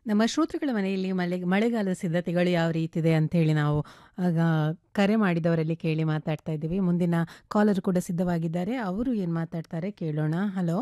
ನಮ್ಮ ಶ್ರೋತೃಗಳ ಮನೆಯಲ್ಲಿ ಮಳೆ ಮಳೆಗಾಲದ ಸಿದ್ಧತೆಗಳು ಯಾವ ರೀತಿ ಇದೆ ಅಂತ ಹೇಳಿ ನಾವು ಆಗ ಕರೆ ಮಾಡಿದವರಲ್ಲಿ ಕೇಳಿ ಮಾತಾಡ್ತಾ ಇದ್ದೀವಿ ಮುಂದಿನ ಕಾಲರ್ ಕೂಡ ಸಿದ್ಧವಾಗಿದ್ದಾರೆ ಅವರು ಏನು ಮಾತಾಡ್ತಾರೆ ಕೇಳೋಣ ಹಲೋ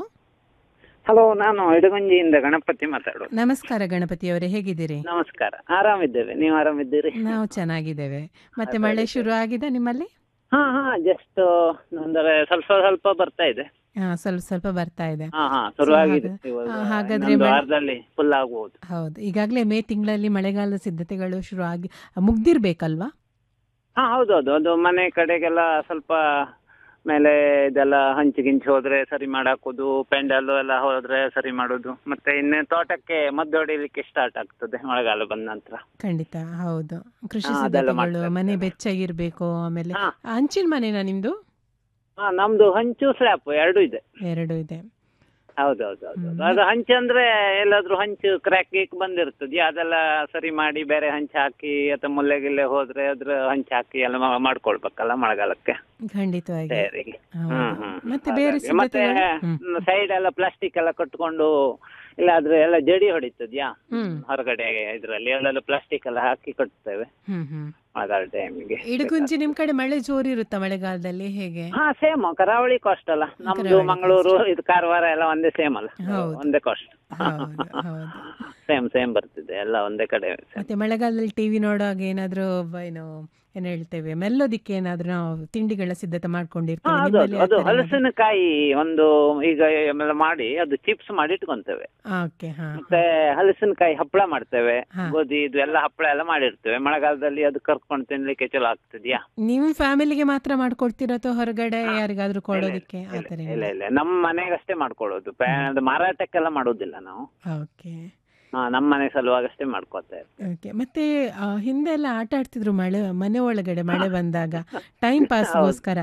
ಹಲೋ ನಾನು ಇಡಗುಂಜಿಯಿಂದ ಗಣಪತಿ ಮಾತಾಡೋದು ನಮಸ್ಕಾರ ಗಣಪತಿ ಅವರೇ ಹೇಗಿದ್ದೀರಿ ನಮಸ್ಕಾರ ಆರಾಮಿದ್ದೇವೆ ನೀವು ಆರಾಮಿದ್ದೀರಿ ನಾವು ಚೆನ್ನಾಗಿದ್ದೇವೆ ಮತ್ತೆ ಅದೇ, ಮಳೆ ಅದೇ. ಶುರು ಆಗಿದೆ ನಿಮ್ಮಲ್ಲಿ ಹಾ ಹಾ ಜಸ್ಟ್ ಅಂದ್ರೆ ಸ್ವಲ್ಪ ಸ್ವಲ್ಪ ಬರ್ತಾ ಇದೆ ಹಾ ಸ್ವಲ್ಪ ಸ್ವಲ್ಪ ಬರ್ತಾ ಇದೆ ಹಾ ಹಾ ಶುರುವಾಗಿದೆ ಹಾಗ- ಇವಾಗ ಆ, ಹಾಗಾದ್ರೆ ಇನ್ನೊಂದು ಮಳೆ- ವಾರದಲ್ಲಿ ಫುಲ್ ಆಗ್ಬಹುದು ಹೌದು ಈಗಾಗಲೇ ಮೇ ತಿಂಗಳಲ್ಲಿ ಮಳೆಗಾಲದ ಸಿದ್ಧತೆಗಳು ಶುರು ಆಗಿ ಮುಗ್ದಿರ್ಬೇಕಲ್ವಾ ಹಾ ಹೌದೌದು ಅದು ಮನೆ ಕಡೆಗೆಲ್ಲ ಸ್ವಲ್ಪ ಮೇಲೆ ಇದೆಲ್ಲ ಹಂಚಿ ಗಿಂಚಿ ಹೋದ್ರೆ ಸರಿ ಮಾಡಾಕೋದು ಪೆಂಡಲ್ ಎಲ್ಲ ಹೋದ್ರೆ ಸರಿ ಮಾಡೋದು ಮತ್ತೆ ಇನ್ನು ತೋಟಕ್ಕೆ ಮದ್ದು ಹೊಡಿಲಿಕ್ಕೆ ಸ್ಟಾರ್ಟ್ ಆಗ್ತದೆ ಮಳೆಗಾಲ ಬಂದ ನಂತರ ಖಂಡಿತ ಹೌದು ಕೃಷಿ ಹಾ, ಅದೆಲ್ಲ ಸಿದ್ಧತೆಗಳು ಮಾಡ್ತಾ ಮನೆ ಇರ್ತಾರೆ. ಬೆಚ್ಚಗಿರ್ಬೇಕು ಆಮೇಲೆ ಹಾ ಹಂಚಿನ ಮನೆನಾ ನಿಮ್ದು ಹಾ ನಮ್ದು ಹಂಚು ಸ್ಲ್ಯಾಪ್ ಎರಡು ಇದೆ ಎರಡು ಇದೆ ಹೌದೌದು ಹೌದು ಹ್ಮ್. ಅದು ಹಂಚು ಅಂದ್ರೆ ಎಲ್ಲಾದ್ರೂ ಹಂಚು ಕ್ರ್ಯಾಕ್ ಗೀಕ್ ಬಂದಿರ್ತದೆ ಅದೆಲ್ಲ ಸರಿ ಮಾಡಿ ಬೇರೆ ಹಂಚು ಹಾಕಿ ಅಥವಾ ಮುಲ್ಲೆ ಗಿಲ್ಲೆ ಹೋದ್ರೆ ಅದ್ರ ಹಂಚು ಹಾಕಿ ಎಲ್ಲ ಮಾ- ಮಾಡ್ಕೊಳ್ಬೇಕಲ್ಲ ಮಳೆಗಾಲಕ್ಕೆ ಖಂಡಿತವಾಗಿ ತಯಾರಿಗೆ ಹೌದು. ಹ್ಮ್, ಹ್ಮ್. ಮತ್ತೆ ಬೇರೆ ಹಾಗಾಗಿ. ಮತ್ತೆ ಸಿದ್ಧತೆಗಳು ಹ್ಮ್. ಸೈಡ್ ಎಲ್ಲ ಪ್ಲಾಸ್ಟಿಕ್ ಎಲ್ಲ ಕಟ್ಕೊಂಡು ಇಲ್ಲಾದ್ರೆ ಎಲ್ಲ ಜಡಿ ಹೊಡಿತದ್ಯಾ ಹ್ಮ್. ಹೊರಗಡೆ ಇದ್ರಲ್ಲಿ ಎಲ್ಲೆಲ್ಲ ಪ್ಲಾಸ್ಟಿಕ್ ಎಲ್ಲ ಹಾಕಿ ಕಟ್ತೇವೆ ಹ್ಮ್ ಹ್ಮ್ ಮಳೆಗಾಲ ಟೈಮಿಗೆ ಇಡಗುಂಜಿ ನಿಮ್ ಕಡೆ ಮಳೆ ಜೋರು ಇರುತ್ತಾ ಮಳೆಗಾಲದಲ್ಲಿ ಹೇಗೆ ಹಾ ಸೇಮ್ ಕರಾವಳಿ ಕಾಸ್ಟ್ ಅಲ್ಲ ನಮ್ದು ಕರಾವಳಿ ಮಂಗಳೂರು ಇದು ಕಾರವಾರ ಎಲ್ಲ ಒಂದೇ ಸೇಮ್ ಅಲ್ಲ ಹೌದು. ಒಂದೇ ಕಾಸ್ಟ್ ಹೌದು ಹೌದು ಸೇಮ್ ಸೇಮ್ ಬರ್ತಿದೆ ಎಲ್ಲ ಒಂದೇ ಕಡೆ ಮತ್ತೆ ಮಳೆಗಾಲದಲ್ಲಿ ಟಿವಿ ನೋಡುವಾಗ ಏನಾದ್ರೂ ಬ- ಏನು ಏನ್ ಹೇಳ್ತೇವೆ ಮೆಲ್ಲೋದಿಕ್ಕೆ ಏನಾದ್ರೂ ನಾವು ತಿಂಡಿಗಳ ಸಿದ್ಧತೆ ಹಾ, ಮಾಡ್ಕೊಂಡಿರ್ತೇವೆ ಅದು ನಿಮ್ಮಲ್ಲಿ ಅದು ಆ ಥರ ಏನಾದ್ರು? ಹಲಸಿನಕಾಯಿ ಒಂದು ಈಗ ಎಲ್ಲ ಮಾಡಿ ಅದು ಚಿಪ್ಸ್ ಮಾಡಿ ಇಟ್ಕೊಂತೇವೆ ಓಕೆ ಹಾ ಮತ್ತೆ ಹಲಸಿನಕಾಯಿ ಹಪ್ಪಳ ಮಾಡ್ತೇವೆ ಹಾ. ಗೋಧಿ ಇದು ಎಲ್ಲ ಹಪ್ಪಳ ಎಲ್ಲ ಮಾಡಿರ್ತೇವೆ ಮಳೆಗಾಲದಲ್ಲಿ ಅದು ಕರ್ಕೊಂಡು ತಿನ್ಲಿಕ್ಕೆ ಚಲೋ ಆಗ್ತದ್ಯಾ ನಿಮ್ ಫ್ಯಾಮಿಲಿಗೆ ಮಾತ್ರ ಮಾಡ್ಕೊಡ್ತೀರಾ ಅಥವಾ ಹೊರಗಡೆ ಯಾರಿಗಾದ್ರೂ ಕೊಡೋದಿಕ್ಕೆ ಆ ಥರ ಇಲ್ಲ ಇಲ್ಲ ನಮ್ಮ ಮನೆಗಷ್ಟೇ ಮಾಡ್ಕೊಳ್ಳೋದು ಪ್ಯಾ- ಅದು ಮಾರಾಟಕ್ಕೆಲ್ಲ ಮಾಡೋದಿಲ್ಲ ನಾವು ಓಕೆ ಹಾ ನಮ್ಮ ಮನೆ ಸಲುವಾಗಷ್ಟೇ ಮಾಡ್ಕೊತಾ ಇರ್ತೇವೆ ಓಕೆ ಮತ್ತೆ ಆ, ಹಿಂದೆ ಎಲ್ಲ ಆಟ ಆಡ್ತಿದ್ರು ಮಳೆ ಮನೆ ಒಳಗಡೆ ಮಳೆ ಬಂದಾಗ ಟೈಮ್ ಪಾಸ್ಗೋಸ್ಕರ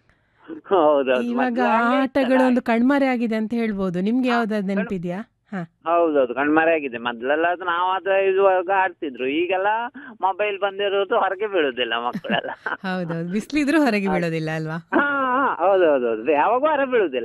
ಹೌದೌದು ಇವಾಗ ಮೊದ್ಲು ಆ ಹಾಗೆ ಆಟಗಳು ಇತ್ತಲ್ಲ. ಒಂದು ಕಣ್ಮರೆ ಆಗಿದೆ ಅಂತ ಹೇಳ್ಬೋದು ನಿಮ್ಗೆ ಯಾವ್ದಾದ್ರು ನೆನಪಿದ್ಯಾ ಹಾ ಹೌದೌದು ಕಣ್ಮರೆ ಆಗಿದೆ ಮೊದ್ಲೆಲ್ಲ ಅದು ನಾವು ಅದು ಇರುವಾಗ ಆಡ್ತಿದ್ರು ಈಗೆಲ್ಲ ಮೊಬೈಲ್ ಬಂದಿರೋದು ಹೊರಗೆ ಬೀಳುದಿಲ್ಲ ಮಕ್ಕಳೆಲ್ಲ ಹೌದೌದು ಬಿಸಿಲಿದ್ರು ಹೊರಗೆ ಬೀಳೋದಿಲ್ಲ ಅಲ್ವಾ ಹಾ ಹಾ, ಹೌದೌದು ಹೌದು ಯಾವಾಗೂ ಹೊರ ಬೀಳುದಿಲ್ಲ